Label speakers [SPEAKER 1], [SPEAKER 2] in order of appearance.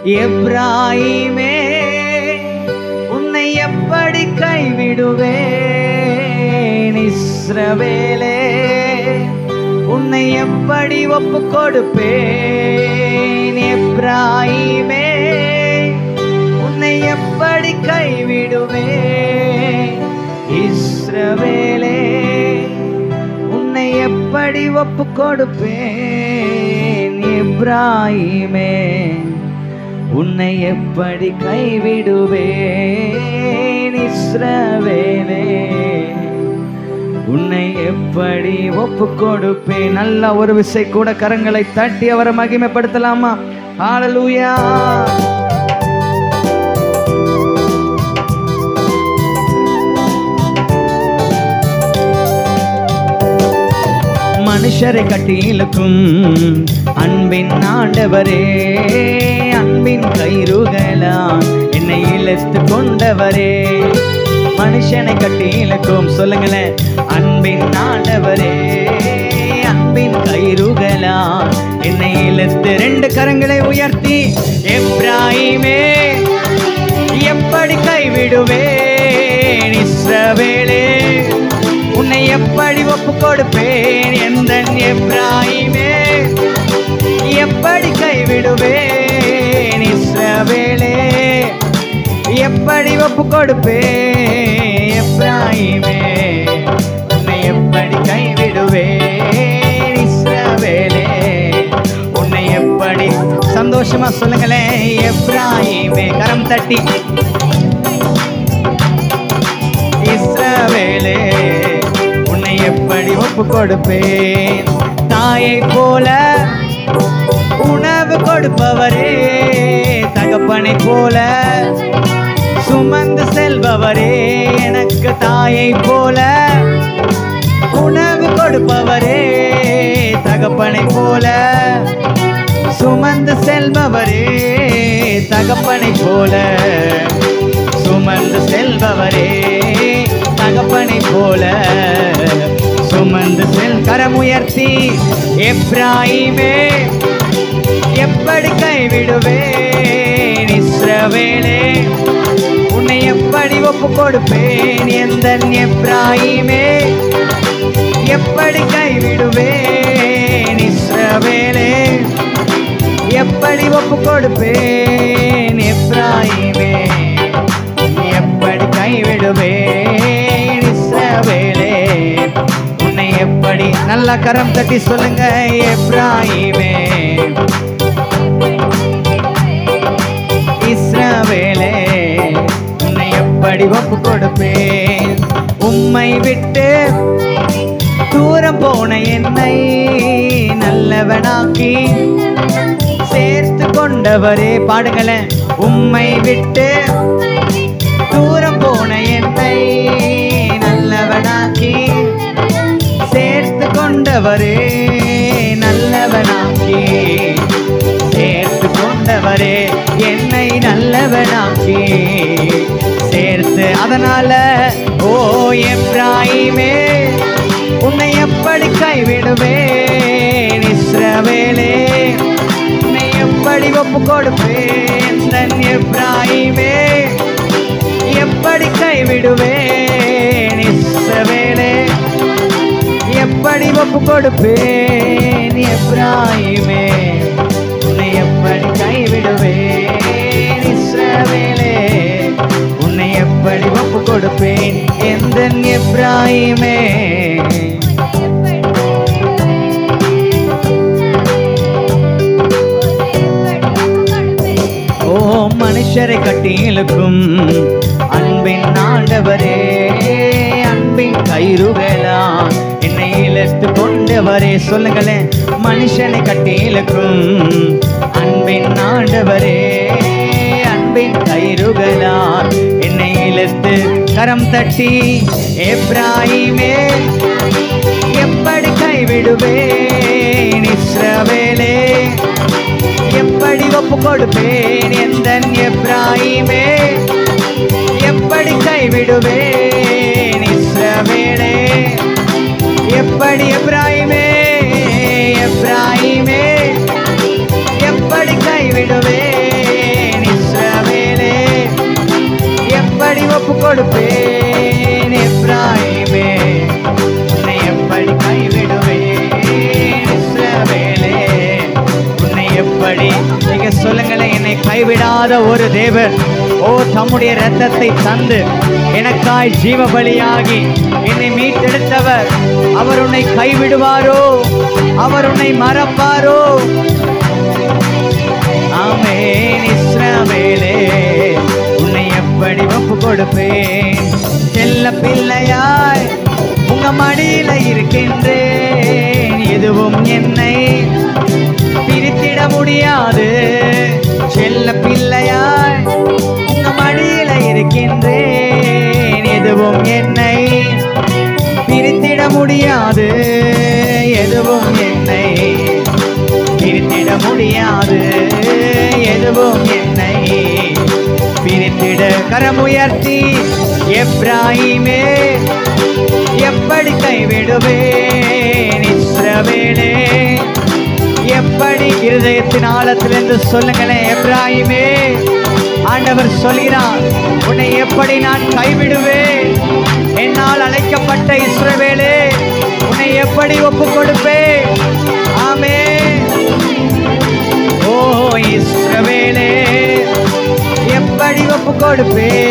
[SPEAKER 1] எப்ராயிமே உன்னை எப்படி கைவிடுவேன் இஸ்ரவேலே உன்னை எப்படி ஒப்பு கொடுப்பேன் எப்ராயிமே உன்னை எப்படி கைவிடுவேன் இஸ்ரவேலே உன்னை எப்படி ஒப்பு கொடுப்பேன் இப்ராஹிமே உன்னை எப்படி கைவிடுவேன் இஸ்ரவேலே உன்னை எப்படி ஒப்பு கொடுப்பேன் நல்ல ஒரு விசை கூட கரங்களை தட்டி அவரை மகிமைப்படுத்தலாமா ஹalleluya மனுஷரை கட்டி இழுக்கும் அன்பின் ஆண்டவரே அன்பின் கயிறுகளா என்னை இழுத்து கொண்டவரே மனுஷனை கட்டி இழுக்கும் சொல்லுங்களேன் அன்பின் ஆண்டவரே அன்பின் கயிறுகளா என்னை இழுத்து ரெண்டு கரங்களை உயர்த்தி எப்ராயிமே எப்படி கைவிடுவேன் இஸ்ரவேலே உன்னை எப்படி ஒப்பு கொடுப்பேன் எந்த எப்ராயிமே எப்படி கைவிடுவேன் இஸ்ரவேலே எப்படி ஒப்பு கொடுப்பேன் எப்ராயிமே உன்னை எப்படி கைவிடுவேன் இஸ்ரவேலே உன்னை எப்படி சந்தோஷமா சொல்லுங்களேன் எப்ராயிமே கரம் தட்டி இஸ்ரவேலே உன்னை எப்படி ஒப்பு கொடுப்பேன் தாயை போல உணவு கொடுப்பவரே தகப்பனை போல சுமந்து செல்பவரே எனக்கு தாயை போல உணவு கொடுப்பவரே தகப்பனை போல சுமந்து செல்பவரே தகப்பனை போல சுமந்து செல்பவரே தகப்பனை போல சுமந்து செல் கரமுயர்த்தி எப்ராயிமே எப்படி கைவிடுவேன் இஸ்ரவேலே உன்னை எப்படி ஒப்பு கொடுப்பேன் எந்த எப்ராயிமே எப்படி கைவிடுவேன் இஸ்ரவேலே எப்படி ஒப்பு கொடுப்பேன் எப்ராயிமே எப்படி கைவிடுவேன் இஸ்ரவேலே உன்னை எப்படி நல்ல கரம் தட்டி சொல்லுங்க எப்ராயிமே இஸ்ரவேலே உன்னை எப்படி ஒப்பு கொடுப்பேன் உம்மை விட்டு தூரம் போன என்னை நல்லவனாக்கி சேர்த்து கொண்டவரே பாடுங்களேன் உம்மை விட்டு தூரம் போன என்னை நல்லவனாக்கி சேர்த்து கொண்டவரே நல்லவனாக்கி சேர்த்து கொண்டவரே என்னை நல்லவனாக்கி சேர்த்து அதனால ஓ எப்ராயிமே உன்னை எப்படி கைவிடுவேன் இஸ்ரவேலே உன்னை எப்படி ஒப்பு கொடுப்பேன் தன் எப்ராயிமே எப்படி கைவிடுவேன் இஸ்ரவேலே எப்படி ஒப்பு கொடுப்பேன் எப்ராயிமே உன்னை எப்படி கைவிடுவேன் இஸ்ரவேலே உன்னை எப்படி ஒப்பு கொடுப்பேன் எந்த எப்ராயிமே ஓ மனுஷரை கட்டி இழுக்கும் அன்பின் ஆண்டவரே அன்பின் கயிறுகளா என்னை இழுத்து கொண்டவரே சொல்லுங்களேன் மனுஷனை கட்டி இழுக்கும் அன்பின் ஆண்டவரே அன்பின் கயிறுகளா என்னை இழுத்து கரம் தட்டி எப்ராயிமே எப்படி கைவிடுவேன் இஸ்ரவேலே எப்படி ஒப்பு கொடுப்பேன் எந்த எப்ராயிமே எப்படி கைவிடுவேன் இஸ்ரவேலே எப்படி எப்ராயிமே எப்ராயிமே எப்படி கைவிடுவேன் கொடுப்பேன் எப்ராஹிமே உன்னை எப்படி கைவிடுவேன் இஸ்ரவேலே உன்னை எப்படி நீங்க சொல்லுங்களேன் என்னை கைவிடாத ஒரு தேவன் ஓ தம்முடைய இரத்தத்தை தந்து எனக்காய் ஜீவ பலியாகி என்னை மீட்டெடுத்தவர் அவர் உன்னை கைவிடுவாரோ அவர் உன்னை மறப்பாரோ ஆமென் இஸ்ரவேலே உன்னை எப்படி ஒப்பு கொடுப்பேன் செல்ல பிள்ளையாய் உங்க மடியில இருக்கின்றேன் எதுவும் என்னை பிரித்திட முடியாது செல்ல பிள்ளையாய் உங்க மடியில இருக்கின்றேன் எதுவும் என்னை பிரித்திட முடியாது எதுவும் என்னை பிரித்திட முடியாது எதுவும் என்னை பிரித்திட கரமுயர்த்தி எப்ராஹிமே எப்படி கைவிடுவேன் இஸ்ரவேலே எப்படி இருதயத்தின் ஆழத்திலிருந்து சொல்லுங்களேன் எப்ராஹிமே ஆண்டவர் சொல்கிறார் உன்னை எப்படி நான் கைவிடுவேன் என்னால் அழைக்கப்பட்ட இஸ்ரவேலே உன்னை எப்படி ஒப்பு கொடுப்பேன் ஆமே ஓ இஸ்ரவேலே எப்படி ஒப்பு கொடுப்பேன்